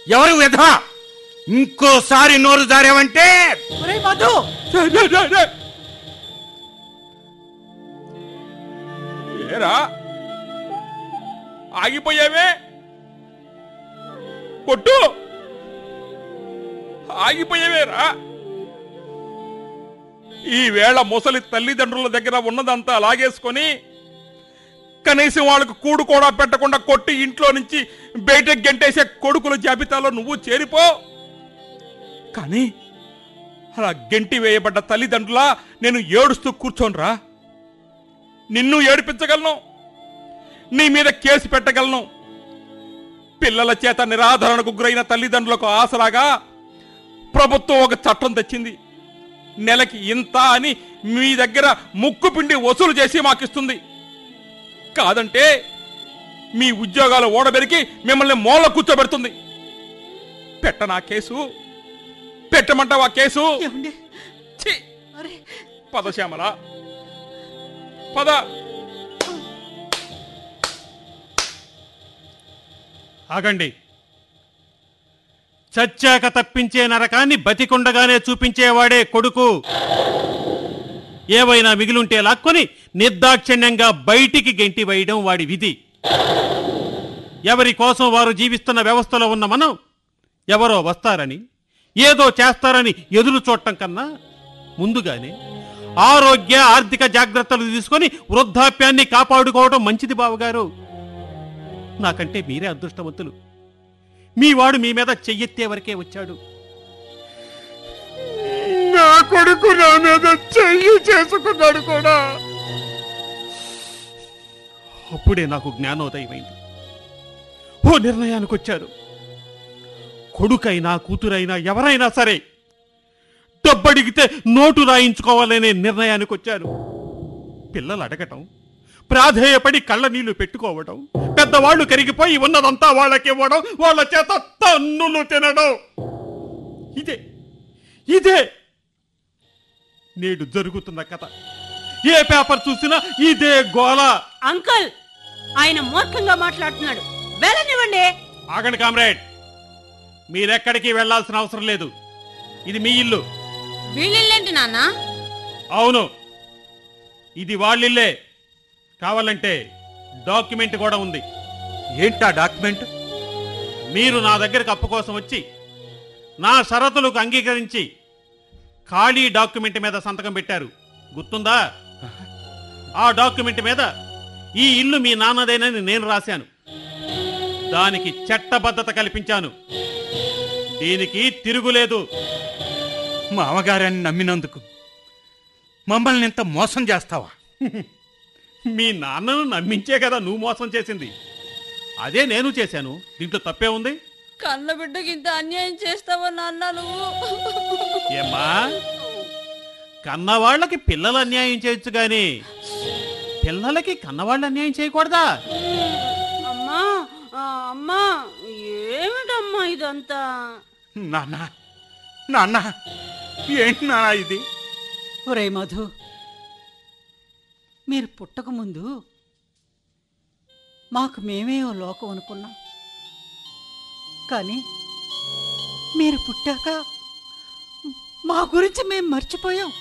ఎవరు విధవా ఇంకోసారి నోరు జారేవంటే ఒరే మధు రే, రే, రే, రే. ఏరా ఆగిపోయావే కొట్టు ఆగిపోయావేరా ఈ వేళ ముసలి తల్లిదండ్రుల దగ్గర ఉన్నదంతా లాగేసుకొని కనీసం వాళ్ళకు కూడు కూడా పెట్టకుండా కొట్టి ఇంట్లో నుంచి బయటకు గెంటేసే కొడుకుల జాబితాలో నువ్వు చేరిపో కానీ అలా గెంటి వేయబడ్డ తల్లిదండ్రులా నేను ఏడుస్తూ కూర్చోనరా నిన్ను ఏడిపించగలను నీ మీద కేసు పెట్టగలను పిల్లల చేత నిరాధరణకు గురైన తల్లిదండ్రులకు ఆసరాగా ప్రభుత్వం ఒక చట్టం తెచ్చింది నెలకి ఇంత అని మీ దగ్గర ముక్కు పిండి వసూలు చేసి మాకిస్తుంది కాదంటే మీ ఉద్యోగాలు ఓడబెరికి మిమ్మల్ని మూల కూర్చోబెడుతుంది పెట్టనా కేసు పెట్టమంటావా కేసు ఏమండి ఛీ! అరే పద శ్యామల పద ఆగండి చచ్చాక తప్పించే నరకాన్ని బతికుండగానే చూపించేవాడే కొడుకు ఏవైనా మిగిలుంటే లాక్కొని నిర్దాక్షిణ్యంగా బయటికి గెంటి వేయడం వాడి విధి ఎవరి కోసం వారు జీవిస్తున్న వ్యవస్థలో ఉన్న మనం ఎవరో వస్తారని ఏదో చేస్తారని ఎదురు చూడటం కన్నా ముందుగానే ఆరోగ్య ఆర్థిక జాగ్రత్తలు తీసుకొని వృద్ధాప్యాన్ని కాపాడుకోవడం మంచిది బావగారు నాకంటే మీరే అదృష్టవంతులు మీ వాడు మీ మీద చెయ్యెత్తే వరకే వచ్చాడు నా కొడుకు నా మీద చెయ్యి చేసుకున్నాడు కూడా అప్పుడే నాకు జ్ఞానోదయమైంది ఓ నిర్ణయానికి వచ్చారు కొడుకైనా కూతురైనా ఎవరైనా సరే డబ్బడిగితే నోటు రాయించుకోవాలనే నిర్ణయానికి వచ్చారు పిల్లలు అడగటం ప్రాధేయపడి కళ్ళ నీళ్లు పెట్టుకోవడం పెద్దవాళ్ళు కరిగిపోయి ఉన్నదంతా వాళ్ళకివ్వడం వాళ్ళ చేత తన్నులు తినడం ఇదే ఇదే నేడు జరుగుతున్న కథ ఏ పేపర్ చూసినా ఇదే గోల అంకుల్ ఆయన మూర్ఖంగా మాట్లాడుతున్నాడు వెళ్ళనివ్వండి ఆగండి కామ్రేడ్ మీరెక్కడికి వెళ్ళాల్సిన అవసరం లేదు ఇది మీ ఇల్లు వీళ్ళేంటి నాన్న అవును ఇది వాళ్ళిల్లే కావాలంటే డాక్యుమెంట్ కూడా ఉంది ఏంటా డాక్యుమెంట్ మీరు నా దగ్గరకు అప్పు కోసం వచ్చి నా షరతులకు అంగీకరించి ఖాళీ డాక్యుమెంట్ మీద సంతకం పెట్టారు గుర్తుందా ఆ డాక్యుమెంట్ మీద ఈ ఇల్లు మీ నాన్నదేనని నేను రాశాను దానికి చట్టబద్ధత కల్పించాను దీనికి తిరుగులేదు మామగారని నమ్మినందుకు మమ్మల్ని ఇంత మోసం చేస్తావా మీ నాన్నను నమ్మించే కదా నువ్వు మోసం చేసింది అదే నేను చేశాను దీంట్లో తప్పే ఉంది కన్న బిడ్డకి ఇంత అన్యాయం చేస్తావా నాన్న నువ్వు ఏమ్మా కన్నవాళ్ళకి పిల్లలు అన్యాయం చేయొచ్చు గాని పిల్లలకి కన్నవాళ్ళు అన్యాయం చేయకూడదా అమ్మా ఆ, అమ్మా ఏమిటమ్మా ఇదంతా నాన్న నాన్న ఏంటి నాన్న ఇది ఒరే మధు మీరు పుట్టక ముందు మాకు మేమే ఓ లోకం అనుకున్నాం కానీ మీరు పుట్టాక మా గురించి మేము మర్చిపోయాం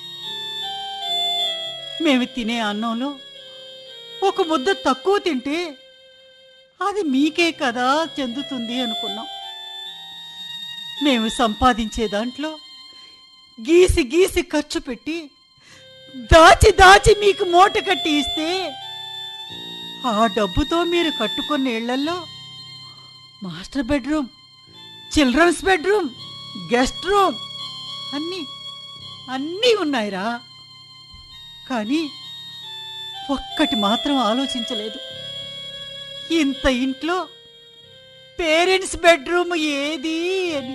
మేము తినే అన్నంలో ఒక ముద్ద తక్కువ తింటే అది మీకే కదా చెందుతుంది అనుకున్నాం మేము సంపాదించే దాంట్లో గీసి గీసి ఖర్చు పెట్టి దాచి దాచి మీకు మూట కట్టి ఇస్తే ఆ డబ్బుతో మీరు కట్టుకున్న ఇళ్లలో master bedroom children's bedroom guest room అన్నీ అన్నీ ఉన్నాయిరా కానీ ఒక్కటి మాత్రం ఆలోచించలేదు ఇంత ఇంట్లో పేరెంట్స్ బెడ్రూమ్ ఏది అని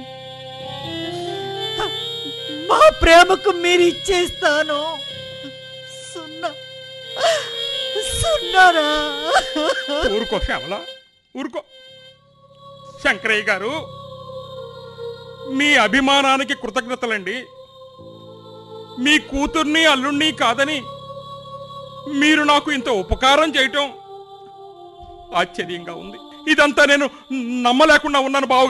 మా ప్రేమకు మీరు ఇచ్చేస్తాను సున్నా సున్నారా ఊరుకో శ్యామల ఊరుకో శంకరయ్య గారు మీ అభిమానానికి కృతజ్ఞతలండి మీ కూతుర్ని అల్లుణ్ణి కాదని మీరు నాకు ఇంత ఉపకారం చేయటం ఆశ్చర్యంగా ఉంది ఇదంతా నేను నమ్మలేకుండా ఉన్నాను బావగారు